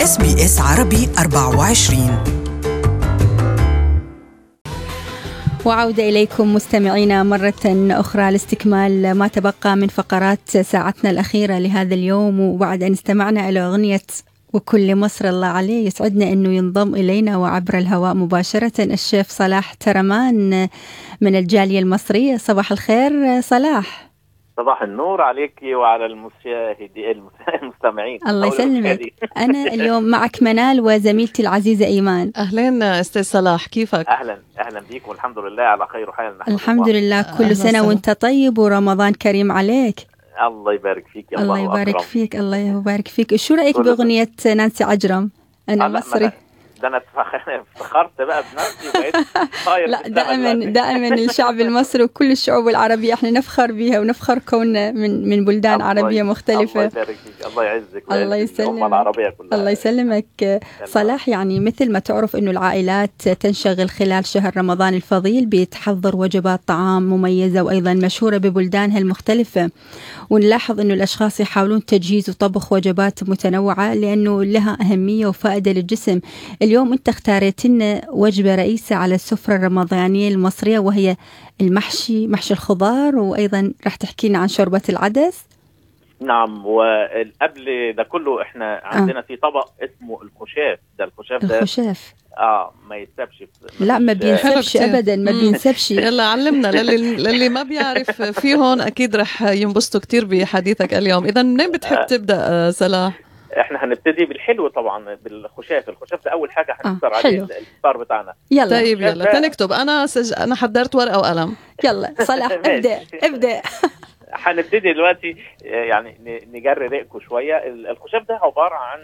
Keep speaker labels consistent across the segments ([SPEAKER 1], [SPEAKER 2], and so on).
[SPEAKER 1] اس بي اس عربي 24
[SPEAKER 2] وعودة إليكم مستمعينا مرة أخرى لاستكمال ما تبقى من فقرات ساعتنا الأخيرة لهذا اليوم وبعد أن استمعنا إلى أغنية وكل مصر الله عليه يسعدنا أنه ينضم إلينا وعبر الهواء مباشرة الشيف صلاح ترمان من الجالية المصرية صباح الخير صلاح
[SPEAKER 3] صباح النور عليك وعلى المشاهدين المستمعين
[SPEAKER 2] الله يسلمك انا اليوم معك منال وزميلتي العزيزه ايمان
[SPEAKER 4] اهلين استاذ صلاح كيفك
[SPEAKER 3] اهلا اهلا بيك والحمد لله على خير وحال
[SPEAKER 2] الحمد لله كل سنه وانت طيب ورمضان كريم عليك
[SPEAKER 3] الله يبارك فيك
[SPEAKER 2] الله, الله يبارك أكرم. فيك الله يبارك فيك شو رايك باغنيه نانسي عجرم انا مصري
[SPEAKER 3] ده انا افتخرت بقى بنفسي وبقيت طاير
[SPEAKER 2] لا دائما دائما الشعب المصري وكل الشعوب العربية احنا نفخر بها ونفخر كوننا من من بلدان
[SPEAKER 3] الله
[SPEAKER 2] عربية مختلفة
[SPEAKER 3] الله يبارك فيك الله يعزك
[SPEAKER 2] الله يسلمك
[SPEAKER 3] العربية كلها
[SPEAKER 2] الله يسلمك صلاح يعني مثل ما تعرف انه العائلات تنشغل خلال شهر رمضان الفضيل بتحضر وجبات طعام مميزة وايضا مشهورة ببلدانها المختلفة ونلاحظ انه الاشخاص يحاولون تجهيز وطبخ وجبات متنوعة لانه لها اهمية وفائدة للجسم اليوم انت اختاريت لنا وجبه رئيسه على السفره الرمضانيه المصريه وهي المحشي محشي الخضار وايضا راح تحكي لنا عن شوربه العدس
[SPEAKER 3] نعم وقبل ده كله احنا عندنا آه. في طبق اسمه الخشاف ده الخشاف ده
[SPEAKER 2] الخشاف
[SPEAKER 3] اه ما يتسبش
[SPEAKER 2] لا ما بينسبش ابدا ما بينسبش
[SPEAKER 4] يلا علمنا للي للي ما بيعرف فيهم اكيد رح ينبسطوا كثير بحديثك اليوم اذا منين بتحب تبدا صلاح
[SPEAKER 3] احنا هنبتدي بالحلو طبعا بالخشاف الخشاف ده اول حاجه هنكسر آه. عليه الفطار بتاعنا
[SPEAKER 4] يلا طيب يلا تنكتب انا سج... انا حضرت ورقه وقلم
[SPEAKER 2] يلا صلاح ابدا ابدا
[SPEAKER 3] هنبتدي دلوقتي يعني نجري ريقكم شويه الخشاف ده عباره عن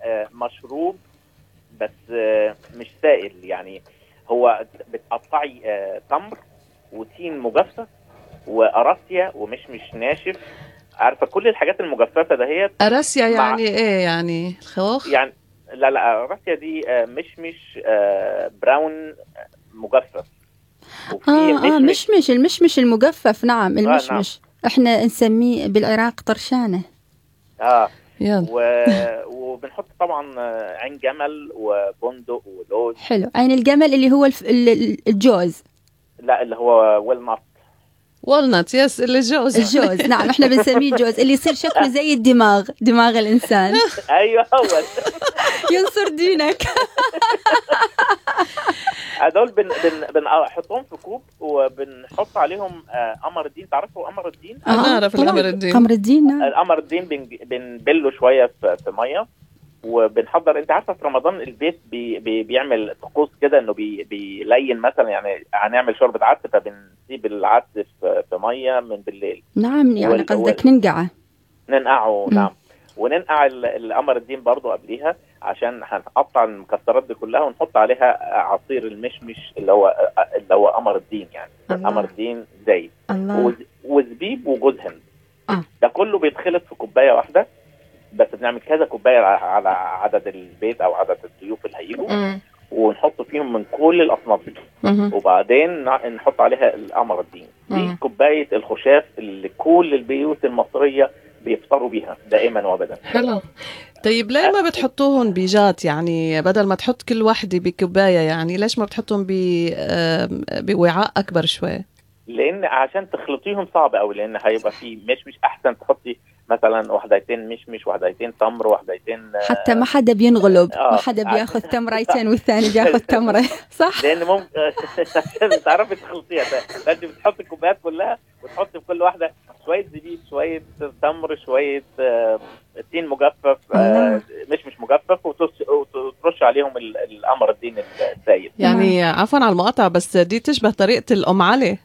[SPEAKER 3] مشروب بس مش سائل يعني هو بتقطعي تمر وتين مجفف وقراصيا ومشمش ناشف عارفه كل الحاجات المجففه دهيت
[SPEAKER 4] اراسيا يعني ايه يعني خوخ
[SPEAKER 3] يعني لا لا اراسيا دي مشمش براون مجفف
[SPEAKER 2] اه اه مشمش المشمش المجفف نعم المشمش آه نعم. احنا نسميه بالعراق طرشانه
[SPEAKER 3] اه يلا و... وبنحط طبعا عين جمل وبندق ولوز
[SPEAKER 2] حلو عين الجمل اللي هو الف... الجوز
[SPEAKER 3] لا اللي هو والنط
[SPEAKER 4] والنت يس اللي جوز
[SPEAKER 2] الجوز نعم احنا بنسميه جوز اللي يصير شكله زي الدماغ دماغ الانسان
[SPEAKER 3] ايوه هو
[SPEAKER 2] ينصر دينك
[SPEAKER 3] هدول بن بن بنحطهم في كوب وبنحط عليهم قمر الدين تعرفوا قمر الدين؟
[SPEAKER 4] انا اعرف القمر الدين
[SPEAKER 2] قمر الدين نعم
[SPEAKER 3] القمر الدين بنبله شويه في, في ميه وبنحضر انت عارفه في رمضان البيت بي بي بيعمل طقوس كده انه بي بيلين مثلا يعني هنعمل شوربه عدس فبنسيب العدس في, في ميه من بالليل
[SPEAKER 2] نعم يعني قصدك ننقعه
[SPEAKER 3] ننقعه نعم وننقع القمر الدين برضو قبليها عشان هنقطع المكسرات دي كلها ونحط عليها عصير المشمش اللي هو اللي هو قمر الدين يعني قمر الدين زايد وزبيب وجوز هند
[SPEAKER 2] آه.
[SPEAKER 3] ده كله بيتخلط في كوبايه واحده بس بنعمل كذا كوبايه على عدد البيت او عدد الضيوف اللي هيجوا ونحط فيهم من كل الاصناف دي وبعدين نحط عليها القمر الدين دي كوبايه الخشاف اللي كل البيوت المصريه بيفطروا بيها دائما وابدا
[SPEAKER 4] حلو طيب ليه ما بتحطوهم بجات يعني بدل ما تحط كل واحدة بكوباية يعني ليش ما بتحطهم بوعاء أكبر شوي؟
[SPEAKER 3] لأن عشان تخلطيهم صعب أوي لأن هيبقى في مش مش أحسن تحطي مثلا وحدتين مشمش وحدتين تمر وحدتين
[SPEAKER 2] حتى ما حدا بينغلب آه ما حدا بياخذ تمرتين والثاني بياخذ تمره صح
[SPEAKER 3] لان ممكن عشان تعرفي تخلطيها فانت بتحطي الكوبايات كلها وتحطي في كل واحده شويه زبيب شويه تمر شويه آه تين مجفف آه مش مش مجفف وترش عليهم القمر الدين السايد
[SPEAKER 4] يعني عفوا على المقاطعه بس دي تشبه طريقه الام علي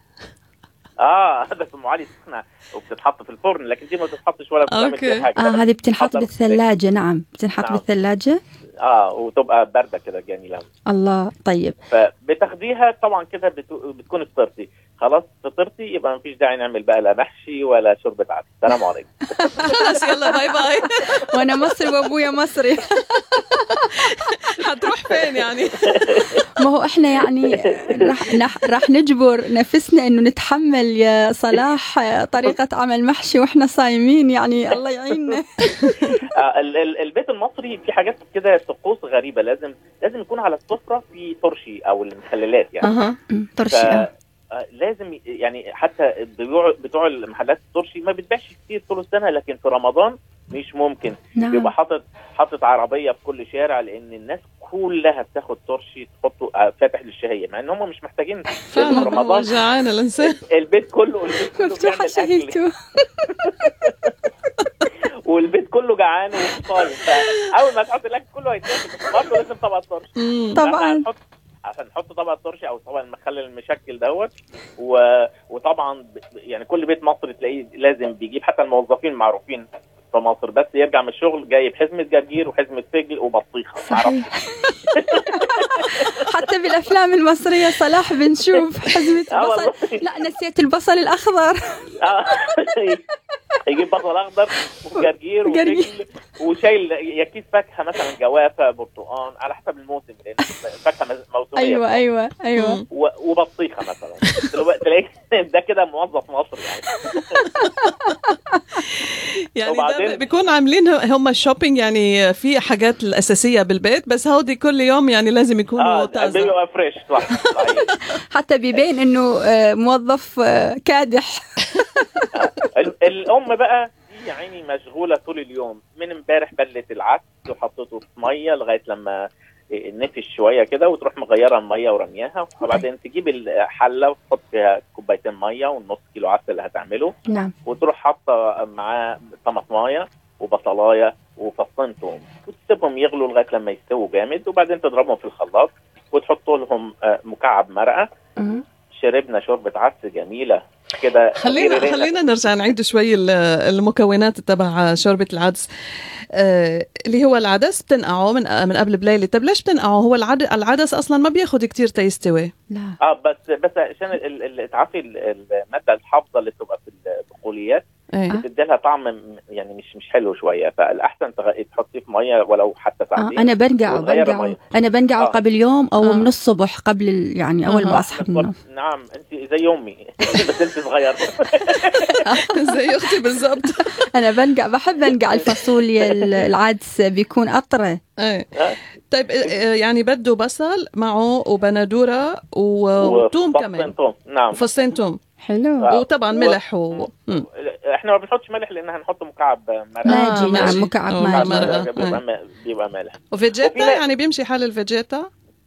[SPEAKER 3] اه بس ام علي سخنه وبتتحط في الفرن لكن دي ما بتتحطش ولا بتعمل
[SPEAKER 4] أوكي.
[SPEAKER 3] حاجه
[SPEAKER 2] اه هذه بتنحط بالثلاجه نعم بتنحط
[SPEAKER 3] نعم.
[SPEAKER 2] بالثلاجه
[SPEAKER 3] اه وتبقى بارده كده جميله
[SPEAKER 2] الله طيب
[SPEAKER 3] فبتاخديها طبعا كده بتو... بتكون فطرتي خلاص فطرتي يبقى مفيش داعي نعمل بقى لا محشي ولا شوربه عدس السلام عليكم
[SPEAKER 4] خلاص يلا باي باي
[SPEAKER 2] وانا مصري وابويا مصري
[SPEAKER 4] حتروح فين يعني
[SPEAKER 2] ما هو احنا يعني راح نح- راح نجبر نفسنا انه نتحمل يا صلاح طريقة عمل محشي واحنا صايمين يعني الله يعيننا
[SPEAKER 3] آه، ال- ال- البيت المصري في حاجات كده طقوس غريبه لازم لازم يكون على السفره في ترشي او المخللات يعني
[SPEAKER 4] اها
[SPEAKER 3] ف
[SPEAKER 2] طرشي آه.
[SPEAKER 3] آه، لازم ي- يعني حتى بتوع بتوع المحلات الترشي ما بتبيعش كتير طول السنه لكن في رمضان مش ممكن
[SPEAKER 2] نعم
[SPEAKER 3] بيبقى حاطط حاطط عربيه في كل شارع لان الناس كلها بتاخد ترشي تحطه آه، فاتح للشهيه مع ان هم مش محتاجين في
[SPEAKER 4] فعلا هو
[SPEAKER 3] رمضان
[SPEAKER 4] جعان الانسان
[SPEAKER 3] البيت كله البيت كله
[SPEAKER 2] مفتوحة
[SPEAKER 3] بيعمل أكل.
[SPEAKER 2] شهيته
[SPEAKER 3] والبيت كله جعان وصايم فاول ما تحط الاكل كله هيتاكل بس برضه لازم طبق ترشي
[SPEAKER 4] مم.
[SPEAKER 2] طبعاً.
[SPEAKER 3] فإحنا هنحط عشان نحط طبق الترشي او طبق المخلل المشكل دوت و... وطبعا ب... يعني كل بيت مصري تلاقيه لازم بيجيب حتى الموظفين معروفين في مصر بس يرجع من الشغل جايب حزمه جرجير وحزمه فجل وبطيخه معرفش.
[SPEAKER 2] صحيح حتى بالافلام المصرية صلاح بنشوف حزمة
[SPEAKER 3] اه
[SPEAKER 2] بصل
[SPEAKER 3] والله
[SPEAKER 2] لا نسيت البصل الاخضر
[SPEAKER 3] آه. يجيب بصل اخضر وجرجير
[SPEAKER 2] جرجير.
[SPEAKER 3] وفجل وشايل يا كيس فاكهه مثلا جوافه برتقال على حسب الموسم لان الفاكهه موسميه
[SPEAKER 2] ايوه ايوه ايوه
[SPEAKER 4] مم.
[SPEAKER 3] و- وبطيخه مثلا دلوقتي تلاقي ده كده موظف مصري يعني
[SPEAKER 4] يعني
[SPEAKER 3] وبعدين-
[SPEAKER 4] ده بيكون عاملين هم الشوبينج يعني في حاجات الاساسيه بالبيت بس هودي كل يوم يعني لازم يكونوا
[SPEAKER 3] اه
[SPEAKER 4] طازه
[SPEAKER 3] بيبقى فريش صح صحيح
[SPEAKER 2] حتى بيبين انه آه، موظف آه، كادح
[SPEAKER 3] ال- الام بقى دي يا عيني مشغوله طول اليوم من امبارح بلت العدس وحطيته في ميه لغايه لما نفش شويه كده وتروح مغيره الميه ورمياها وبعدين تجيب الحله وتحط فيها كوبايتين ميه ونص كيلو عسل اللي هتعمله
[SPEAKER 2] نعم
[SPEAKER 3] وتروح حاطه معاه طماطمايه وبصلايه وفصين توم وتسيبهم يغلوا لغايه لما يستووا جامد وبعدين تضربهم في الخلاط وتحط لهم آه، مكعب مرقه
[SPEAKER 2] مم.
[SPEAKER 3] شربنا شوربه عدس جميله كده
[SPEAKER 4] خلينا
[SPEAKER 3] غير-
[SPEAKER 4] خلينا نرجع نعيد شوي ال- المكونات تبع شوربه العدس آه اللي هو العدس بتنقعه من من قبل بليله طب ليش بتنقعه هو العد- العدس اصلا ما بياخد كتير تيستوي
[SPEAKER 2] لا
[SPEAKER 3] اه بس بس عشان ال- ال- تعرفي ال- الماده الحافظه اللي بتبقى في البقوليات
[SPEAKER 4] ايه
[SPEAKER 3] بتدي لها طعم م- يعني مش مش حلو شويه فالاحسن تغ- تحطيه في ميه ولو حتى
[SPEAKER 2] آه
[SPEAKER 3] ساعتين
[SPEAKER 2] انا بنقع
[SPEAKER 3] وتغير
[SPEAKER 2] بنقع
[SPEAKER 3] المية.
[SPEAKER 2] انا بنقعه
[SPEAKER 3] آه.
[SPEAKER 2] قبل يوم او
[SPEAKER 4] آه.
[SPEAKER 2] من الصبح قبل ال- يعني اول
[SPEAKER 4] آه.
[SPEAKER 2] ما اصحى من النوم
[SPEAKER 3] نعم انت زي امي بس انت صغيره
[SPEAKER 4] زي اختي بالضبط
[SPEAKER 2] انا بنقع بحب انقع الفاصوليا ال- العدس بيكون اطرى
[SPEAKER 4] ايه
[SPEAKER 3] آه.
[SPEAKER 4] طيب آه، يعني بده بصل معه وبندوره و- وثوم
[SPEAKER 3] وفصين
[SPEAKER 4] كمان
[SPEAKER 3] توم نعم
[SPEAKER 4] وفصين توم
[SPEAKER 2] حلو
[SPEAKER 3] آه.
[SPEAKER 4] وطبعا
[SPEAKER 3] و-
[SPEAKER 4] ملح و... مم.
[SPEAKER 3] احنا ما بنحطش ملح لان هنحط مكعب مرقه
[SPEAKER 2] ماجي
[SPEAKER 4] آه،
[SPEAKER 2] نعم
[SPEAKER 4] ماجي.
[SPEAKER 2] مكعب
[SPEAKER 4] آه،
[SPEAKER 2] ماجي
[SPEAKER 4] مرقة.
[SPEAKER 3] بيبقى
[SPEAKER 4] آه.
[SPEAKER 3] م- بيبقى مالح
[SPEAKER 4] وفيجيتا
[SPEAKER 3] وفي ناس-
[SPEAKER 4] يعني بيمشي حال الفيجيتا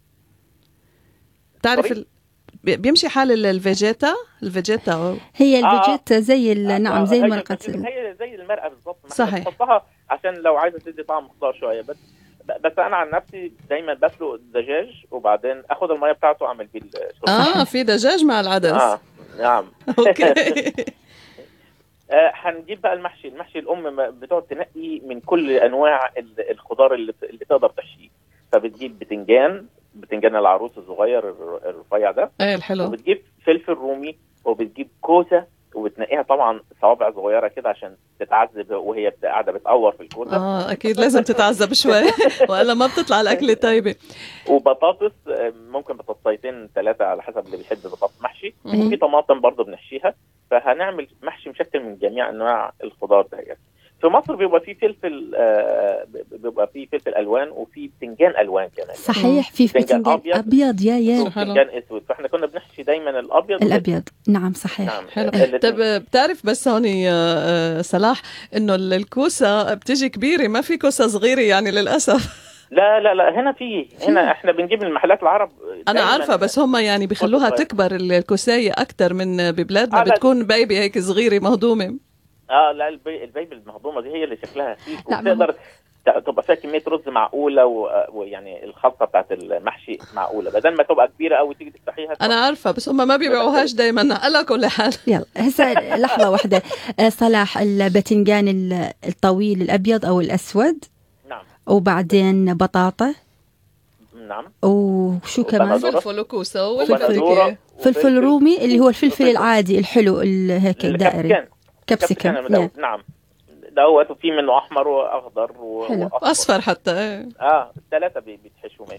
[SPEAKER 4] تعرف
[SPEAKER 3] سوري؟
[SPEAKER 4] ال... بي- بيمشي حال ال- الفيجيتا الفيجيتا
[SPEAKER 2] هي
[SPEAKER 3] آه.
[SPEAKER 2] الفيجيتا زي ال- نعم
[SPEAKER 3] آه،
[SPEAKER 2] زي
[SPEAKER 3] هي-
[SPEAKER 2] مرقة ال-
[SPEAKER 3] هي زي المرقه بالظبط ما احنا
[SPEAKER 4] صحيح.
[SPEAKER 3] بنحطها عشان لو عايزه تدي طعم خضار شويه بس بس انا عن نفسي دايما بسلق الدجاج وبعدين اخد الميه بتاعته اعمل بيه الشوربه
[SPEAKER 4] اه في دجاج مع العدس
[SPEAKER 3] اه نعم
[SPEAKER 4] اوكي
[SPEAKER 3] آه، هنجيب بقى المحشي المحشي الام ما- بتقعد تنقي من كل انواع ال- الخضار اللي اللي تقدر تحشيه فبتجيب بتنجان بتنجان العروس الصغير الر- الرفيع ده
[SPEAKER 4] ايه الحلو
[SPEAKER 3] وبتجيب فلفل رومي وبتجيب كوسه وبتنقيها طبعا صوابع صغيره كده عشان تتعذب وهي بت- قاعده بتقور في الكوسه
[SPEAKER 4] اه اكيد لازم تتعذب شوي والا ما بتطلع الاكله طيبه
[SPEAKER 3] وبطاطس آه، ممكن بطاطسيتين ثلاثه على حسب اللي بيحب بطاطس محشي
[SPEAKER 4] مم.
[SPEAKER 3] وفي طماطم برضه بنحشيها فهنعمل محشي مشكل من جميع انواع الخضار ده في مصر بيبقى فيه فلفل آه، بيبقى فيه فلفل الوان وفي بتنجان الوان كمان
[SPEAKER 2] صحيح في
[SPEAKER 3] بتنجان
[SPEAKER 2] بتنجان
[SPEAKER 3] أبيض.
[SPEAKER 2] ابيض يا يا
[SPEAKER 4] حلو.
[SPEAKER 3] وبتنجان اسود فاحنا كنا بنحشي دايما الابيض
[SPEAKER 2] الابيض نعم صحيح
[SPEAKER 3] نعم
[SPEAKER 4] حلو
[SPEAKER 3] الاتنين.
[SPEAKER 4] طب بتعرف بس هون يا آه، صلاح انه ال- الكوسه بتيجي كبيره ما في كوسه صغيره يعني للاسف
[SPEAKER 3] لا لا لا هنا في هنا احنا بنجيب من المحلات العرب
[SPEAKER 4] انا
[SPEAKER 3] دايماً-
[SPEAKER 4] عارفه بس هم يعني بيخلوها
[SPEAKER 3] صغير.
[SPEAKER 4] تكبر الكوسايه اكثر من ببلادنا
[SPEAKER 3] آه، لا.
[SPEAKER 4] بتكون بيبي هيك صغيره مهضومه
[SPEAKER 3] اه لا البي... البيبي المهضومه دي هي اللي شكلها فيك
[SPEAKER 2] لا، ما هو-
[SPEAKER 3] وتقدر ت- تبقى فيها كميه رز معقوله و- ويعني الخلطه بتاعت المحشي معقوله بدل ما تبقى كبيره قوي تيجي تفتحيها
[SPEAKER 4] انا عارفه بس هم ما بيبيعوهاش دائما على كل حال
[SPEAKER 2] يلا هسه لحظة واحدة آه، صلاح الباذنجان ال- الطويل الأبيض أو الأسود
[SPEAKER 3] نعم
[SPEAKER 2] وبعدين بطاطا
[SPEAKER 3] نعم
[SPEAKER 2] وشو كمان
[SPEAKER 3] وبندورة.
[SPEAKER 4] فلفل وكوسه
[SPEAKER 3] وبندورة
[SPEAKER 4] والفلفل
[SPEAKER 2] فلفل رومي اللي هو الفلفل العادي الحلو ال- هيك الدائري
[SPEAKER 3] الكابسيكان.
[SPEAKER 2] كابسيكم
[SPEAKER 3] كابسيكان
[SPEAKER 2] يا.
[SPEAKER 3] نعم دوت وفي منه احمر واخضر و...
[SPEAKER 2] حلو.
[SPEAKER 3] واصفر
[SPEAKER 4] اصفر حتى إيه.
[SPEAKER 3] اه الثلاثه بي- بيتحشوا ماشي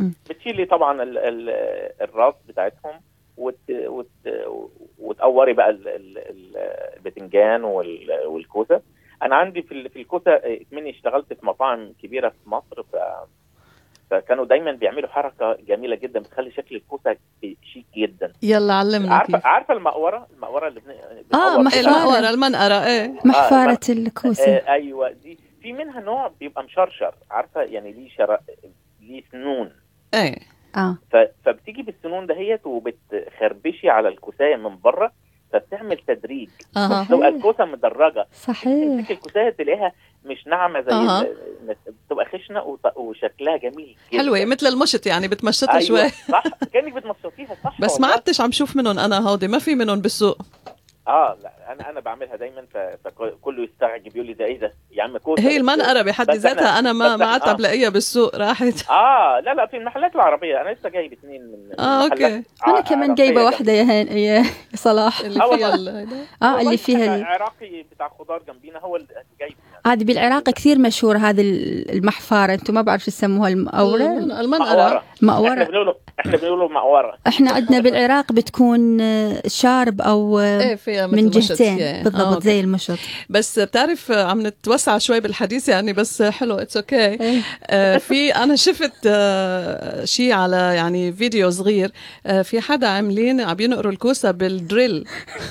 [SPEAKER 2] مم.
[SPEAKER 3] بتشيلي طبعا ال ال الراس بتاعتهم وت وت وتقوري بقى ال- ال- ال- البتنجان وال- والكوسه انا عندي في ال- في الكوسه آه، مني اشتغلت في مطاعم كبيره في مصر ف فكانوا دايما بيعملوا حركه جميله جدا بتخلي شكل الكوسه شيك جدا
[SPEAKER 4] يلا علمنا
[SPEAKER 3] عارفه
[SPEAKER 4] كيف
[SPEAKER 3] عارفه المقوره المقوره اللي بن...
[SPEAKER 2] آه،
[SPEAKER 3] بنقور
[SPEAKER 2] محفرة.
[SPEAKER 3] فيها.
[SPEAKER 4] المقورة المنقرة ايه
[SPEAKER 2] محفارة الكوسة
[SPEAKER 3] آه ايوه دي في منها نوع بيبقى مشرشر عارفه يعني ليه شر... ليه سنون
[SPEAKER 4] ايه
[SPEAKER 2] اه
[SPEAKER 3] ف... فبتيجي بالسنون دهيت وبتخربشي على الكوسايه من بره فبتعمل تدريج
[SPEAKER 4] اها
[SPEAKER 3] تبقى الكوسه مدرجه
[SPEAKER 2] صحيح
[SPEAKER 3] تمسك الكوسايه تلاقيها مش ناعمه زي
[SPEAKER 4] أها.
[SPEAKER 3] ال- بتبقى خشنه وط- وشكلها جميل جدا
[SPEAKER 4] حلوة مثل المشط يعني بتمشطها
[SPEAKER 3] أيوة
[SPEAKER 4] شوي
[SPEAKER 3] صح كانك بتمصطيها صح
[SPEAKER 4] بس ما
[SPEAKER 3] والله.
[SPEAKER 4] عدتش عم شوف منهم انا هودي ما في منهم بالسوق
[SPEAKER 3] اه لا انا انا بعملها دايما ف... فكله يستعجب يقول لي ده ايه ده يا عم كوسه
[SPEAKER 4] هي المنقرة بحد
[SPEAKER 3] بس إحنا-
[SPEAKER 4] ذاتها انا ما
[SPEAKER 3] بس
[SPEAKER 4] ما
[SPEAKER 3] إحنا-
[SPEAKER 4] عدت
[SPEAKER 3] آه.
[SPEAKER 4] عم بلاقيها بالسوق راحت
[SPEAKER 3] اه لا لا في المحلات العربيه انا لسه جايب اثنين من
[SPEAKER 4] اه
[SPEAKER 3] محلات
[SPEAKER 4] اوكي
[SPEAKER 2] انا
[SPEAKER 3] ع-
[SPEAKER 2] كمان
[SPEAKER 3] عراقية
[SPEAKER 2] جايبة
[SPEAKER 3] جنب-
[SPEAKER 2] واحدة يا هان يا صلاح
[SPEAKER 4] اللي
[SPEAKER 3] آه
[SPEAKER 4] فيها
[SPEAKER 3] والله.
[SPEAKER 4] ال- هيدا.
[SPEAKER 2] اه
[SPEAKER 3] والله
[SPEAKER 2] اللي فيها
[SPEAKER 3] إحنا
[SPEAKER 2] ال...
[SPEAKER 3] عراقي بتاع خضار جنبينا هو اللي جايب يعني.
[SPEAKER 2] عادي بالعراق كثير مشهور هذه المحفارة انتم ما بعرف شو يسموها المقورة
[SPEAKER 4] المن- المنقرة
[SPEAKER 3] مقوره احنا
[SPEAKER 2] مقورة
[SPEAKER 3] بنقوله احنا بنقوله مقوره
[SPEAKER 2] احنا عندنا بالعراق بتكون آه، شارب او آه،
[SPEAKER 4] ايه فيها مثل
[SPEAKER 2] من
[SPEAKER 4] مشط
[SPEAKER 2] جهتين
[SPEAKER 4] يعني. آه،
[SPEAKER 2] بالضبط
[SPEAKER 4] أوكي.
[SPEAKER 2] زي المشط
[SPEAKER 4] بس بتعرف آه، عم نتوسع شوي بالحديث يعني بس حلو اتس اوكي
[SPEAKER 2] إيه.
[SPEAKER 4] آه، في انا شفت آه، شيء على يعني فيديو صغير آه، في حدا عاملين عم ينقروا الكوسه بالدريل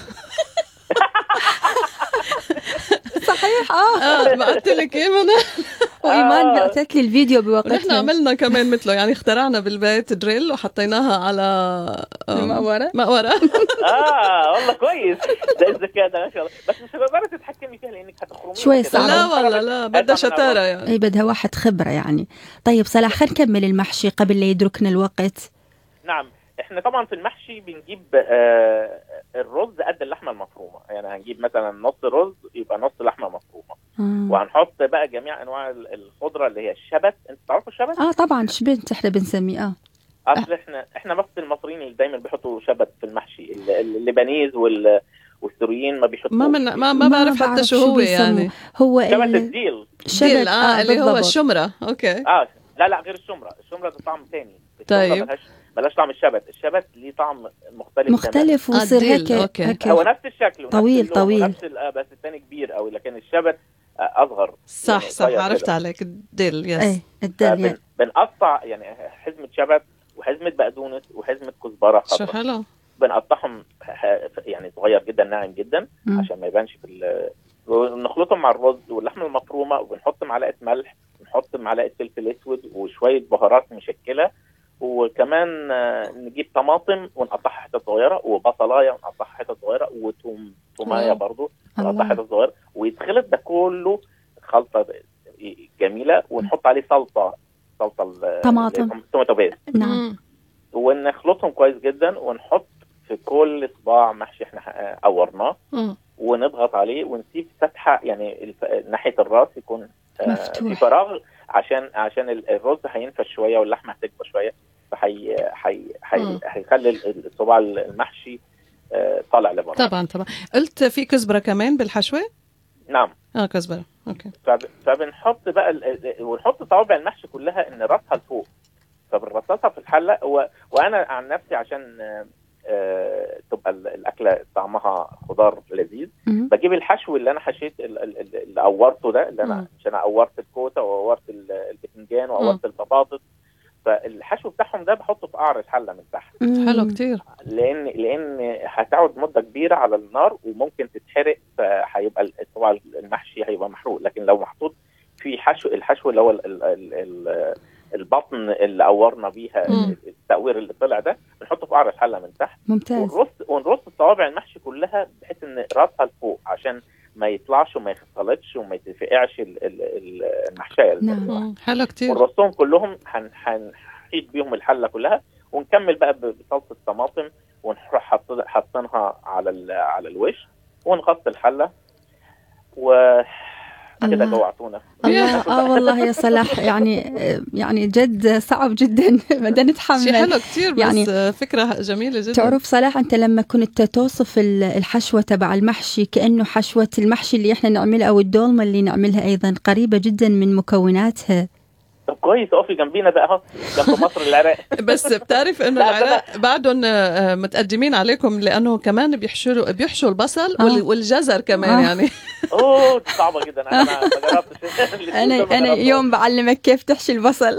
[SPEAKER 2] صحيح اه
[SPEAKER 4] اه بعثت لك ايه منى
[SPEAKER 2] وايمان
[SPEAKER 3] آه.
[SPEAKER 2] بعثت لي الفيديو
[SPEAKER 4] ونحن
[SPEAKER 2] بوقتها
[SPEAKER 4] عملنا كمان مثله يعني اخترعنا بالبيت دريل وحطيناها على آه،
[SPEAKER 2] المقورة
[SPEAKER 4] مقورة
[SPEAKER 3] اه والله كويس ده الذكاء ده ما شاء الله بس مش هتقدري تتحكمي فيها لانك هتخرمي
[SPEAKER 2] شوي
[SPEAKER 3] كده.
[SPEAKER 2] صعبة.
[SPEAKER 4] لا والله لا بدها شطارة يعني
[SPEAKER 2] اي بدها واحد خبرة يعني طيب صلاح خلينا نكمل المحشي قبل لا يدركنا الوقت
[SPEAKER 3] نعم احنا طبعا في المحشي بنجيب آه الرز قد اللحمه المفرومه يعني هنجيب مثلا نص رز يبقى نص لحمه مفرومه
[SPEAKER 2] آه.
[SPEAKER 3] وهنحط بقى جميع انواع ال- الخضره اللي هي الشبت انت تعرفوا الشبت
[SPEAKER 2] اه طبعا شبنت احنا بنسميه اه
[SPEAKER 3] اصل احنا احنا بس المصريين اللي دايما بيحطوا شبت في المحشي ال- ال- اللبنيز وال والسوريين ما بيحطوش
[SPEAKER 4] ما من ما ما بعرف حتى شو هو
[SPEAKER 2] بيسموه.
[SPEAKER 4] يعني
[SPEAKER 2] هو
[SPEAKER 3] شبت
[SPEAKER 2] ال-
[SPEAKER 3] الديل
[SPEAKER 4] ديل اه اللي هو
[SPEAKER 2] بالضبط.
[SPEAKER 4] الشمرة اوكي
[SPEAKER 3] اه لا لا غير الشمره الشمره ده طعم تاني الشمرة
[SPEAKER 4] طيب.
[SPEAKER 3] ملهاش ملهاش طعم الشبت الشبت ليه طعم مختلف
[SPEAKER 2] مختلف
[SPEAKER 4] آه،
[SPEAKER 2] ويصير
[SPEAKER 4] الديل،
[SPEAKER 2] هيك
[SPEAKER 4] أوكي.
[SPEAKER 2] هيك
[SPEAKER 3] تماماً. هو نفس الشكل ونفس
[SPEAKER 2] طويل-
[SPEAKER 3] اللون
[SPEAKER 2] طويل.
[SPEAKER 3] ونفس ال- آه، بس الثاني كبير قوي لكن الشبت آه، اصغر
[SPEAKER 4] صح
[SPEAKER 3] يعني
[SPEAKER 4] صح
[SPEAKER 3] صغير
[SPEAKER 4] عرفت
[SPEAKER 3] كده.
[SPEAKER 4] عليك الديل يس
[SPEAKER 2] ايه الدل
[SPEAKER 3] فبن-
[SPEAKER 2] يعني.
[SPEAKER 3] بنقطع يعني حزمه شبت وحزمه بقدونس وحزمه كزبره
[SPEAKER 4] شو
[SPEAKER 3] خضراء
[SPEAKER 4] حلو
[SPEAKER 3] بنقطعهم ح- يعني صغير جدا ناعم جدا
[SPEAKER 2] مم.
[SPEAKER 3] عشان ما يبانش في ال- ونخلطهم مع الرز واللحمه المفرومه وبنحط معلقه ملح نحط معلقه فلفل اسود وشويه بهارات مشكله وكمان آه، نجيب طماطم ونقطعها حتت صغيره وبصلايه ونقطعها حتت صغيره وتوم تومايه
[SPEAKER 4] واو.
[SPEAKER 3] برضو
[SPEAKER 2] الله.
[SPEAKER 3] نقطعها حتت صغيره ويتخلط ده كله خلطه جميله ونحط عليه صلصه صلصه ال-
[SPEAKER 2] طماطم.
[SPEAKER 3] اللي هي توماتو بيست
[SPEAKER 2] نعم
[SPEAKER 4] مم.
[SPEAKER 3] ونخلطهم كويس جدا ونحط في كل صباع محشي احنا ح- قورناه
[SPEAKER 4] مم.
[SPEAKER 3] ونضغط عليه ونسيب فتحه يعني الف- ناحيه الراس يكون آه،
[SPEAKER 2] مفتوح.
[SPEAKER 3] في فراغ عشان عشان ال- الرز هينفش شويه واللحمه هتكبر شويه فهي هي هي
[SPEAKER 4] مم.
[SPEAKER 3] هيخلي ال- الصباع المحشي آه، طالع لبره
[SPEAKER 4] طبعا طبعا قلت في كزبرة كمان بالحشوة
[SPEAKER 3] نعم
[SPEAKER 4] اه كزبرة اوكي
[SPEAKER 3] فب- فبنحط بقى ال- ال- ونحط صوابع المحشي كلها ان راسها لفوق فبنرصصها في الحله و... وانا عن نفسي عشان آه، آه، تبقى ال- الاكله طعمها خضار لذيذ
[SPEAKER 2] مم.
[SPEAKER 3] بجيب الحشو اللي انا حشيت ال- ال- ال- اللي قورته ده اللي
[SPEAKER 4] مم.
[SPEAKER 3] انا عشان انا قورت الكوسه وقورت ال- البتنجان وقورت البطاطس فالحشو بتاعهم ده بحطه في قعر الحله من تحت
[SPEAKER 2] مم.
[SPEAKER 4] حلو كتير
[SPEAKER 3] لان لان هتقعد مده كبيره على النار وممكن تتحرق فهيبقى ال- طبعا المحشي هيبقى محروق لكن لو محطوط في حشو الحشو اللي هو ال ال ال ال البطن اللي قورنا بيها
[SPEAKER 4] مم.
[SPEAKER 3] التقوير اللي طلع ده بنحطه في قعر الحله من تحت
[SPEAKER 2] ممتاز
[SPEAKER 3] ونرص ونرص الصوابع المحشي كلها بحيث ان راسها لفوق عشان ما يطلعش وما يختلطش وما يتفقعش ال- ال- ال- المحشيه
[SPEAKER 2] نعم.
[SPEAKER 4] مم. حلو كتير
[SPEAKER 3] ونرصهم كلهم هن- هنحيط بيهم الحله كلها ونكمل بقى ب- بصلصه طماطم ونروح حاط- حاطينها على ال- على الوش ونغطي الحله و كده
[SPEAKER 2] الله.
[SPEAKER 3] جوعتونا
[SPEAKER 2] الله اه والله يا صلاح يعني يعني جد صعب جدا بدنا
[SPEAKER 4] شيء
[SPEAKER 2] نتحمل
[SPEAKER 4] حلو كتير بس
[SPEAKER 2] يعني-
[SPEAKER 4] يعني فكرة جميلة جدا
[SPEAKER 2] تعرف صلاح انت لما كنت توصف ال- الحشوه تبع المحشي كانه حشوه المحشي اللي احنا نعملها او الدولمه اللي نعملها ايضا قريبه جدا من مكوناتها
[SPEAKER 3] طب كويس اقفي جنبينا بقى اهو جنب مصر العراق
[SPEAKER 4] بس بتعرف انه
[SPEAKER 3] لا، ده
[SPEAKER 4] العراق بعدهم آه، متقدمين عليكم لانه كمان بيحشروا بيحشوا البصل
[SPEAKER 2] آه.
[SPEAKER 4] وال- والجزر كمان
[SPEAKER 2] آه.
[SPEAKER 4] يعني
[SPEAKER 3] اوه دي صعبه جدا انا ما ما جربتش الاتنين
[SPEAKER 2] انا
[SPEAKER 3] دول ما
[SPEAKER 2] انا
[SPEAKER 3] جربتهمش.
[SPEAKER 2] يوم بعلمك كيف تحشي البصل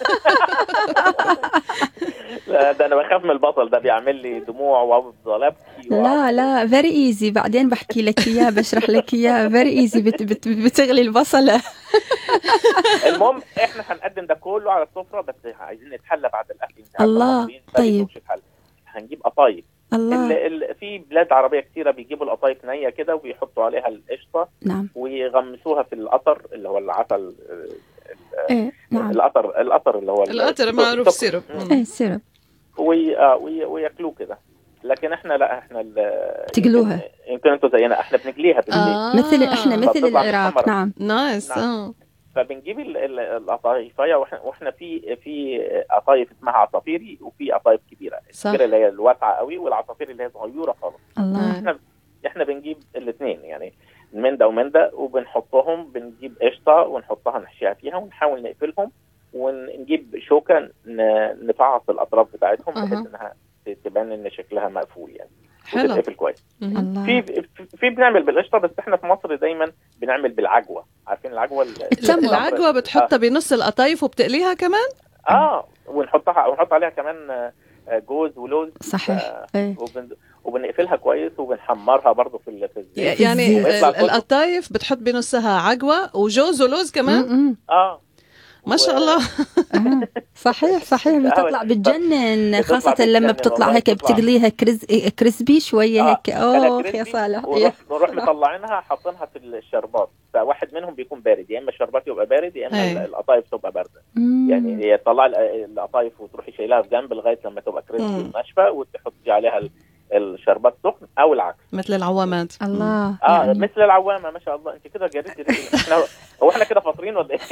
[SPEAKER 3] لا ده انا بخاف من البصل ده بيعمل لي دموع وافضل ابكي
[SPEAKER 2] لا لا فيري ايزي بعدين بحكي لك اياه بشرح لك اياه فيري ايزي بت بت بتغلي البصله
[SPEAKER 3] المهم احنا هنقدم ده كله على السفره بس عايزين نتحلى بعد الاكل انت عارفة
[SPEAKER 2] الله،
[SPEAKER 3] المصريين ما
[SPEAKER 2] طيب.
[SPEAKER 3] بيحبوش يتحلى. هنجيب قطايف ال-
[SPEAKER 2] الله
[SPEAKER 3] ال- في بلاد عربيه كتيره بيجيبوا القطايف نيه كده وبيحطوا عليها القشطه
[SPEAKER 2] نعم
[SPEAKER 3] ويغمسوها في القطر اللي هو العسل ال-
[SPEAKER 2] ايه نعم
[SPEAKER 3] القطر القطر اللي هو ال-
[SPEAKER 4] القطر معروف
[SPEAKER 3] السكر.
[SPEAKER 4] سيرب
[SPEAKER 3] مم.
[SPEAKER 2] ايه سيرب
[SPEAKER 3] وي- آه، وي- وياكلوه كده لكن احنا لا احنا ال-
[SPEAKER 2] تقلوها.
[SPEAKER 3] يمكن- يمكن انتوا زينا احنا بنقليها بالليل
[SPEAKER 4] آه.
[SPEAKER 2] مثل احنا مثل
[SPEAKER 3] فبتطلع
[SPEAKER 2] العراق
[SPEAKER 3] محمرة.
[SPEAKER 2] نعم
[SPEAKER 4] نايس
[SPEAKER 3] نعم.
[SPEAKER 4] اه
[SPEAKER 3] فبنجيب ال- ال- القطايفية واحنا واحنا في في قطايف اسمها عصافيري وفي قطايف كبيره
[SPEAKER 4] صح.
[SPEAKER 3] الكبيره اللي هي الواسعه قوي والعصافير اللي هي صغيره خالص
[SPEAKER 2] الله
[SPEAKER 3] احنا احنا بنجيب الاثنين يعني من ده ومن ده وبنحطهم بنجيب قشطه ونحطها نحشيها فيها ونحاول نقفلهم ونجيب شوكه ن- نفعص الاطراف بتاعتهم
[SPEAKER 4] أها.
[SPEAKER 3] بحيث انها ت- تبان ان شكلها مقفول يعني
[SPEAKER 4] حلو
[SPEAKER 3] وتتقفل كويس
[SPEAKER 4] مهم.
[SPEAKER 2] الله
[SPEAKER 3] في في- في بنعمل بالقشطه بس احنا في مصر دايما بنعمل بالعجوه عارفين العجوه ال-
[SPEAKER 2] التمر.
[SPEAKER 4] العجوه بتحطها بنص القطايف وبتقليها كمان
[SPEAKER 3] اه ونحطها ونحط عليها كمان آه، آه، جوز ولوز
[SPEAKER 2] صحيح ايه
[SPEAKER 3] وبن... وبنقفلها كويس وبنحمرها برضو في ال- في الزيت
[SPEAKER 4] يعني
[SPEAKER 3] ويطلع
[SPEAKER 4] ال-
[SPEAKER 3] كله.
[SPEAKER 4] القطايف بتحط بنصها عجوه وجوز ولوز كمان
[SPEAKER 2] م- م.
[SPEAKER 3] اه
[SPEAKER 4] ما شاء
[SPEAKER 3] و-
[SPEAKER 4] الله
[SPEAKER 2] آه، صحيح صحيح بتطلع بتجنن
[SPEAKER 3] بتطلع
[SPEAKER 2] خاصة لما
[SPEAKER 3] بتجنن
[SPEAKER 2] بتطلع
[SPEAKER 3] والله
[SPEAKER 2] هيك
[SPEAKER 3] بتطلع.
[SPEAKER 2] بتقليها كريز كريسبي شوية
[SPEAKER 3] آه،
[SPEAKER 2] هيك
[SPEAKER 3] خلاها
[SPEAKER 2] اوه يا
[SPEAKER 3] كريسبي
[SPEAKER 2] صالح
[SPEAKER 3] ونروح نروح مطلعينها حاطينها في الشربات فواحد منهم بيكون بارد يا اما الشربات يبقى بارد يا اما
[SPEAKER 4] أي.
[SPEAKER 3] القطايف تبقى بارده
[SPEAKER 2] مم.
[SPEAKER 3] يعني هي تطلع القطايف وتروحي شايلها في جنب لغايه لما تبقى كريسبي
[SPEAKER 4] مم.
[SPEAKER 3] وناشفه وتحطي عليها ال- الشربات سخن او العكس
[SPEAKER 4] مثل العوامات
[SPEAKER 2] الله
[SPEAKER 3] اه
[SPEAKER 2] يعني
[SPEAKER 3] مثل العوامه ما شاء الله انت كده جريتي ريقي. احنا هو احنا كده فاطرين ولا ايه؟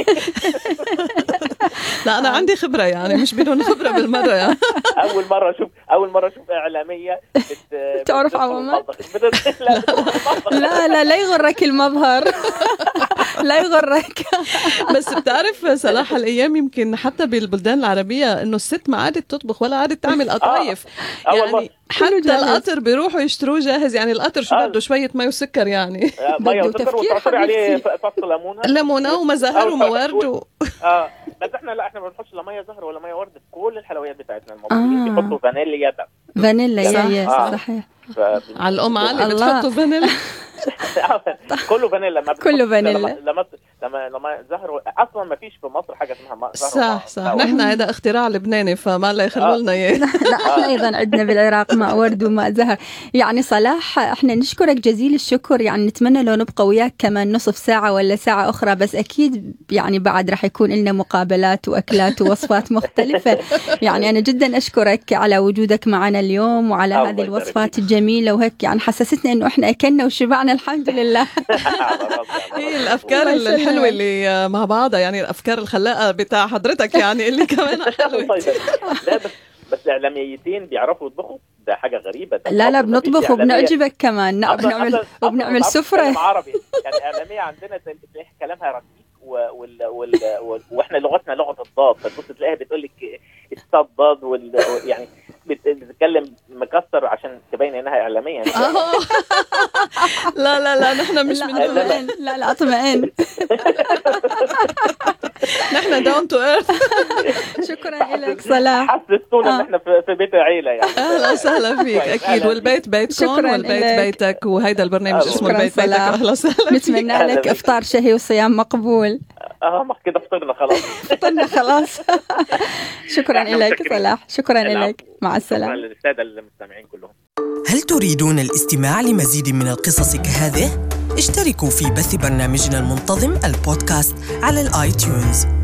[SPEAKER 4] لا انا عندي خبره يعني مش بدون خبره بالمره يعني
[SPEAKER 3] اول مره اشوف اول مره اشوف اعلاميه بت...
[SPEAKER 2] تعرف
[SPEAKER 3] بتدخل
[SPEAKER 2] عوامات؟
[SPEAKER 3] المطبخ. بت- لا بتدخل المطبخ.
[SPEAKER 2] لا لا لا يغرك المظهر لا يغرك
[SPEAKER 4] بس بتعرف صلاح الايام يمكن حتى بالبلدان العربيه انه الست ما عادت تطبخ ولا عادت تعمل قطايف
[SPEAKER 3] اه والله
[SPEAKER 4] يعني حتى
[SPEAKER 2] جاهز.
[SPEAKER 4] القطر بيروحوا يشتروه جاهز يعني القطر شو
[SPEAKER 3] آه.
[SPEAKER 4] بده شويه مي وسكر يعني
[SPEAKER 3] آه، ميه
[SPEAKER 2] بده
[SPEAKER 3] وسكر
[SPEAKER 2] تفكير
[SPEAKER 3] وتعصري عليه
[SPEAKER 2] حبيبتي.
[SPEAKER 3] ف- فص ليمونه
[SPEAKER 4] ليمونه ومزهر
[SPEAKER 3] أو
[SPEAKER 4] وموارد و...
[SPEAKER 3] اه بس احنا لا احنا ما بنحطش لا ميه زهر ولا ميه ورد في كل الحلويات بتاعتنا المصريين
[SPEAKER 2] آه.
[SPEAKER 3] بيحطوا فانيليا بس
[SPEAKER 2] فانيلا يا
[SPEAKER 3] صح.
[SPEAKER 2] يا
[SPEAKER 3] آه.
[SPEAKER 2] صحيح
[SPEAKER 3] ف...
[SPEAKER 4] على الام علي
[SPEAKER 2] الله.
[SPEAKER 4] بتحطوا فانيلا
[SPEAKER 3] كله فانيلا ما
[SPEAKER 2] كله
[SPEAKER 3] بنحطش-
[SPEAKER 2] فانيلا.
[SPEAKER 3] لما لما لما, لما زهر اصلا ما فيش في مصر حاجه اسمها ما- زهر
[SPEAKER 4] صح
[SPEAKER 3] وما-
[SPEAKER 4] صح
[SPEAKER 3] لا،
[SPEAKER 4] نحن هذا اختراع لبناني فما لا يخلوا
[SPEAKER 3] آه.
[SPEAKER 4] لنا اياه
[SPEAKER 2] لا احنا ايضا عندنا بالعراق ماء ورد وماء زهر يعني صلاح احنا نشكرك جزيل الشكر يعني نتمنى لو نبقى وياك كمان نصف ساعه ولا ساعه اخرى بس اكيد يعني بعد راح يكون لنا مقابلات واكلات ووصفات مختلفه يعني انا جدا اشكرك على وجودك معنا اليوم وعلى
[SPEAKER 3] الله
[SPEAKER 2] هذه
[SPEAKER 3] يبارك
[SPEAKER 2] الوصفات
[SPEAKER 3] فيك.
[SPEAKER 2] الجميله وهيك يعني حسستنا انه احنا اكلنا وشبعنا الحمد لله
[SPEAKER 3] على راسي، على
[SPEAKER 4] هي
[SPEAKER 3] راسي.
[SPEAKER 4] الافكار
[SPEAKER 2] الله يسلمك.
[SPEAKER 4] الحلوه اللي مع بعضها يعني الافكار الخلاقه بتاع حضرتك يعني اللي كمان حلوه
[SPEAKER 3] الله يبارك. لا بس بس الاعلاميتين بيعرفوا يطبخوا ده حاجه غريبه ده
[SPEAKER 2] لا لا
[SPEAKER 3] مصر مفيش
[SPEAKER 2] بنطبخ
[SPEAKER 3] إعلامية.
[SPEAKER 2] وبنعجبك كمان نعم،
[SPEAKER 3] أصلاً-
[SPEAKER 2] بنعمل
[SPEAKER 3] أصلاً- أصلاً
[SPEAKER 2] وبنعمل
[SPEAKER 3] ما بعرفش
[SPEAKER 2] سفره
[SPEAKER 3] أتكلم عربي يعني اعلاميه عندنا تلاقي كلامها رقيق و- وال... وال... وال... واحنا لغتنا لغه الضاد فتبص تلاقيها بتقول لك الصاد ضاد وال... يعني بت- بتتكلم مكسر عشان تبين انها اعلاميه يعني
[SPEAKER 4] آه. لا لا لا نحن مش
[SPEAKER 2] لا
[SPEAKER 4] من
[SPEAKER 3] لا، لا.
[SPEAKER 2] اطمئن لا لا اطمئن
[SPEAKER 4] نحن داون تو ايرث
[SPEAKER 2] شكرا لك صلاح
[SPEAKER 3] حسستونا ان
[SPEAKER 2] آه.
[SPEAKER 3] احنا في, في بيت عيله يعني
[SPEAKER 4] اهلا وسهلا فيك
[SPEAKER 3] طيب،
[SPEAKER 4] اكيد
[SPEAKER 3] أهلاً
[SPEAKER 4] والبيت بيتكم
[SPEAKER 2] شكراً
[SPEAKER 4] والبيت
[SPEAKER 2] إلك.
[SPEAKER 4] بيتك وهيدا البرنامج
[SPEAKER 3] أهلاً.
[SPEAKER 4] اسمه
[SPEAKER 2] شكراً
[SPEAKER 4] البيت بيتك
[SPEAKER 2] صلاح.
[SPEAKER 4] اهلا وسهلا فيك
[SPEAKER 2] نتمنى
[SPEAKER 3] أهلا
[SPEAKER 2] لك
[SPEAKER 3] بك.
[SPEAKER 2] افطار شهي وصيام مقبول
[SPEAKER 3] اه ما كده فطرنا خلاص
[SPEAKER 2] فطرنا خلاص شكرا
[SPEAKER 3] إحنا
[SPEAKER 2] لك
[SPEAKER 3] متشكرين.
[SPEAKER 2] صلاح شكرا
[SPEAKER 3] العفو.
[SPEAKER 2] لك مع
[SPEAKER 3] شكرا
[SPEAKER 2] السلامه
[SPEAKER 3] للساده المستمعين كلهم
[SPEAKER 1] هل تريدون الاستماع لمزيد من القصص كهذه؟ اشتركوا في بث برنامجنا المنتظم البودكاست على الاي تيونز